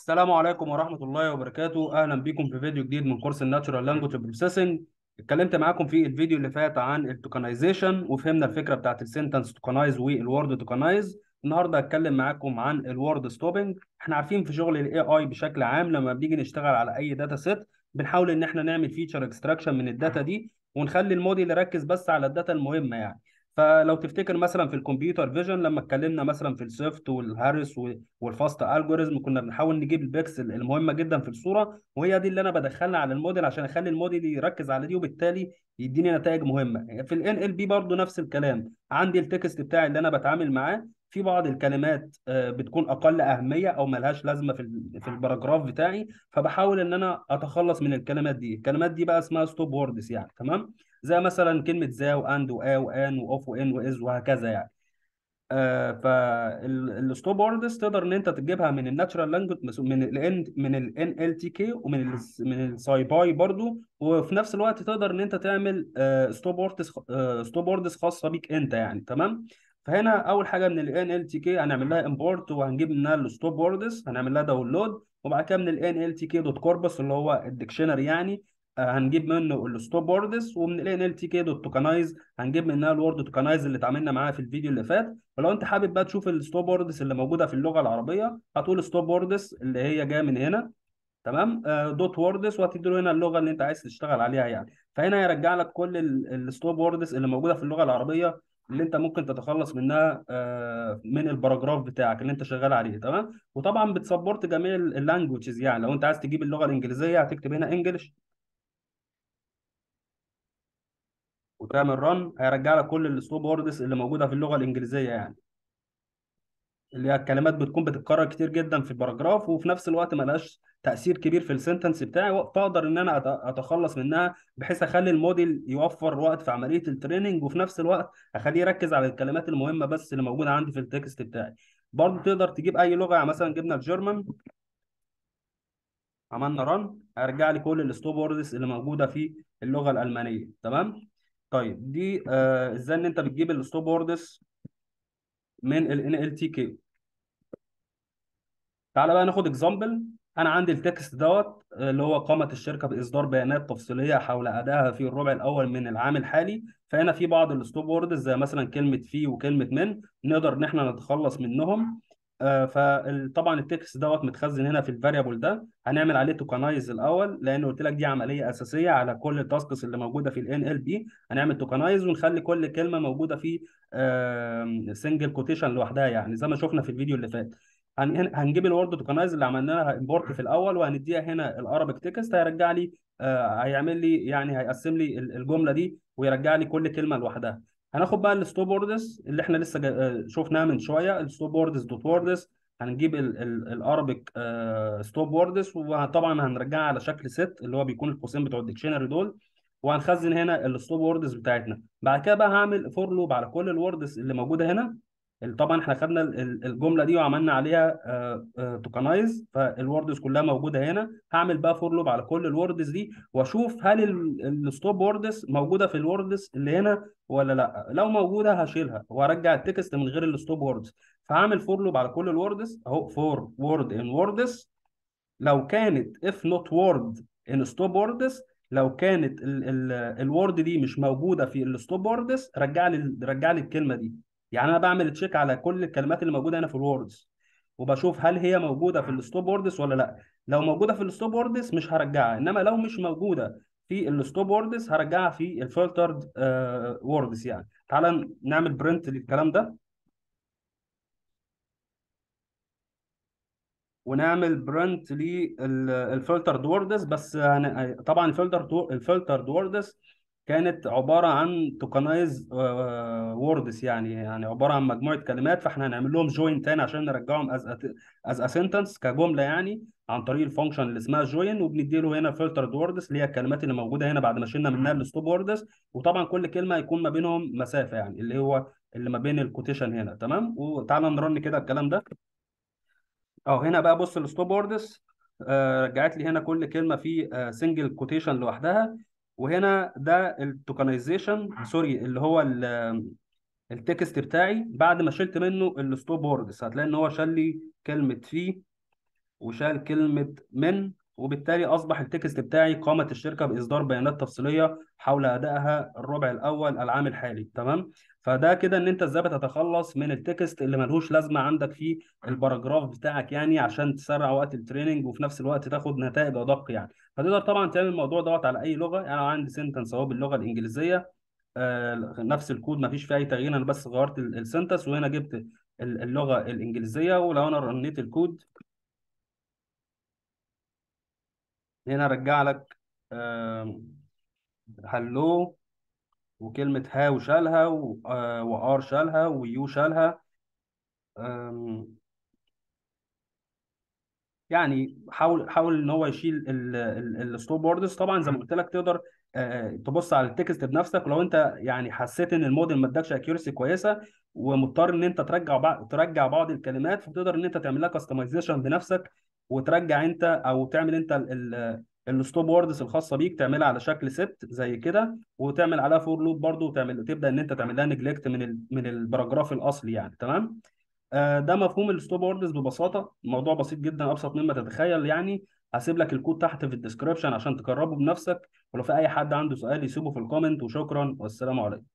السلام عليكم ورحمة الله وبركاته أهلا بكم في فيديو جديد من كورس الناتشورال لانجوج بروسيسنج اتكلمت معاكم في الفيديو اللي فات عن التوكنايزيشن وفهمنا الفكرة بتاعت السنتنس توكنايز والورد توكنايز النهارده هتكلم معاكم عن الورد ستوبنج احنا عارفين في شغل الاي اي بشكل عام لما بنيجي نشتغل على اي داتا سيت بنحاول ان احنا نعمل فيتشر اكستراكشن من الداتا دي ونخلي الموديل يركز بس على الداتا المهمة يعني فلو تفتكر مثلا في الكمبيوتر فيجن لما اتكلمنا مثلا في السيفت والهارس والفاست الجوريزم كنا بنحاول نجيب البيكسل المهمه جدا في الصوره وهي دي اللي انا بدخلها على الموديل عشان اخلي الموديل يركز على دي وبالتالي يديني نتائج مهمه في الان ال بي برضه نفس الكلام عندي التكست بتاعي اللي انا بتعامل معاه في بعض الكلمات بتكون اقل اهميه او ملهاش لازمه في في الباراجراف بتاعي فبحاول ان انا اتخلص من الكلمات دي الكلمات دي بقى اسمها ستوب ووردز يعني تمام زي مثلا كلمه ذا واند وآ وان واوف وان واز وهكذا يعني آه فالستوب ووردز تقدر ان انت تجيبها من الناتشرال لانجوج من ال من ال ان ال تي كي ومن ال من الساي باي برضو وفي نفس الوقت تقدر ان انت تعمل ستوب ووردز ستوب ووردز خاصه بيك انت يعني تمام فهنا اول حاجه من ال ان ال تي كي هنعمل لها امبورت وهنجيب منها الستوب ووردز هنعمل لها داونلود وبعد كده من ال ان ال تي كي دوت كوربس اللي هو الديكشنري يعني هنجيب منه الستوب ووردز ومن ال ان ال تي كي دوت توكنايز هنجيب منها الورد توكنايز اللي اتعاملنا معاها في الفيديو اللي فات ولو انت حابب بقى تشوف الستوب ووردز اللي موجوده في اللغه العربيه هتقول ستوب ووردز اللي هي جايه من هنا تمام دوت ووردز وهتدي له هنا اللغه اللي انت عايز تشتغل عليها يعني فهنا هيرجع لك كل الستوب ووردز اللي موجوده في اللغه العربيه اللي انت ممكن تتخلص منها من الباراجراف بتاعك اللي انت شغال عليه تمام وطبعا بتسبورت جميع اللانجوجز يعني لو انت عايز تجيب اللغه الانجليزيه هتكتب هنا انجلش وتعمل رن هيرجع لك كل الستوب ووردز اللي موجوده في اللغه الانجليزيه يعني اللي هي الكلمات بتكون بتتكرر كتير جدا في الباراجراف وفي نفس الوقت ما لهاش تاثير كبير في السنتنس بتاعي فاقدر ان انا اتخلص منها بحيث اخلي الموديل يوفر وقت في عمليه التريننج وفي نفس الوقت اخليه يركز على الكلمات المهمه بس اللي موجوده عندي في التكست بتاعي برضه تقدر تجيب اي لغه يعني مثلا جبنا الجيرمان عملنا رن هيرجع لي كل الستوب ووردز اللي موجوده في اللغه الالمانيه تمام طيب دي آه ازاي ان انت بتجيب الستوب ووردز من ال ال تي كي تعالى بقى ناخد اكزامبل انا عندي التكست دوت اللي هو قامت الشركه باصدار بيانات تفصيليه حول ادائها في الربع الاول من العام الحالي فهنا في بعض الستوب ووردز زي مثلا كلمه في وكلمه من نقدر ان احنا نتخلص منهم آه فطبعا التكست دوت متخزن هنا في الفاريبل ده هنعمل عليه توكنايز الاول لان قلت لك دي عمليه اساسيه على كل التاسكس اللي موجوده في الان ال بي هنعمل توكنايز ونخلي كل كلمه موجوده في سنجل كوتيشن لوحدها يعني زي ما شفنا في الفيديو اللي فات هنجيب الورد توكنايز اللي عملنا لها امبورت في الاول وهنديها هنا الارابيك تكست هيرجع لي آه هيعمل لي يعني هيقسم لي الجمله دي ويرجع لي كل كلمه لوحدها هناخد بقى الستوب ووردز اللي احنا لسه شفناها من شويه الستوب ووردز دوت ووردز هنجيب الارابيك ستوب ووردز وطبعا هنرجعها على شكل ست اللي هو بيكون القوسين بتوع الديكشنري دول وهنخزن هنا الستوب ووردز بتاعتنا بعد كده بقى هعمل فور لوب على كل الوردز اللي موجوده هنا طبعا احنا خدنا الجمله دي وعملنا عليها توكنايز فالوردز كلها موجوده هنا هعمل بقى فور لوب على كل الوردز دي واشوف هل الستوب ووردز موجوده في الوردز اللي هنا ولا لا لو موجوده هشيلها وارجع التكست من غير الستوب ووردز فهعمل فور لوب على كل الوردز اهو فور وورد ان ووردز لو كانت اف نوت وورد ان ستوب ووردز لو كانت الورد دي مش موجوده في الستوب ووردز رجع لي رجع لي الكلمه دي يعني انا بعمل تشيك على كل الكلمات اللي موجوده هنا في الوردز وبشوف هل هي موجوده في الستوب ووردز ولا لا لو موجوده في الستوب ووردز مش هرجعها انما لو مش موجوده في الستوب ووردز هرجعها في الفلترد ووردز يعني تعال نعمل برنت للكلام ده ونعمل برنت للفلترد ووردز بس طبعا الفلتر الفلترد ووردز كانت عباره عن توكنايز ووردز يعني يعني عباره عن مجموعه كلمات فاحنا هنعمل لهم جوين تاني عشان نرجعهم از از ا سنتنس كجمله يعني عن طريق الفانكشن اللي اسمها جوين وبندي له هنا فلترد ووردز اللي هي الكلمات اللي موجوده هنا بعد ما شلنا منها الستوب ووردز وطبعا كل كلمه يكون ما بينهم مسافه يعني اللي هو اللي ما بين الكوتيشن هنا تمام وتعالى نرن كده الكلام ده اه هنا بقى بص الستوب ووردز آه رجعت لي هنا كل كلمه في آه سنجل كوتيشن لوحدها وهنا ده التوكنايزيشن سوري اللي هو التكست بتاعي بعد ما شلت منه الستوب ووردز هتلاقي ان هو شال لي كلمه في وشال كلمة من وبالتالي أصبح التكست بتاعي قامت الشركة بإصدار بيانات تفصيلية حول أدائها الربع الأول العام الحالي تمام فده كده إن أنت إزاي بتتخلص من التكست اللي ملهوش لازمة عندك في الباراجراف بتاعك يعني عشان تسرع وقت التريننج وفي نفس الوقت تاخد نتائج أدق يعني فتقدر طبعا تعمل الموضوع دوت على أي لغة يعني أنا عندي سنتنس أهو باللغة الإنجليزية آه نفس الكود مفيش فيه أي تغيير أنا بس غيرت السنتنس وهنا جبت اللغة الإنجليزية ولو أنا رنيت الكود هنا رجع لك هلو وكلمة هاو شالها وار شالها ويو شالها يعني حاول حاول ان هو يشيل الستوب ووردز طبعا زي ما قلت لك تقدر تبص على التكست بنفسك ولو انت يعني حسيت ان الموديل ما ادكش اكيورسي كويسه ومضطر ان انت ترجع بعض ترجع بعض الكلمات فتقدر ان انت تعمل لها كاستمايزيشن بنفسك وترجع انت او تعمل انت الستوب ووردز الخاصه بيك تعملها على شكل ست زي كده وتعمل عليها فور لوب برضو وتعمل تبدا ان انت تعمل لها نجلكت من ال من الباراجراف الاصلي يعني تمام آه ده مفهوم الستوب ووردز ببساطه الموضوع بسيط جدا ابسط مما تتخيل يعني هسيب لك الكود تحت في الديسكربشن عشان تجربه بنفسك ولو في اي حد عنده سؤال يسيبه في الكومنت وشكرا والسلام عليكم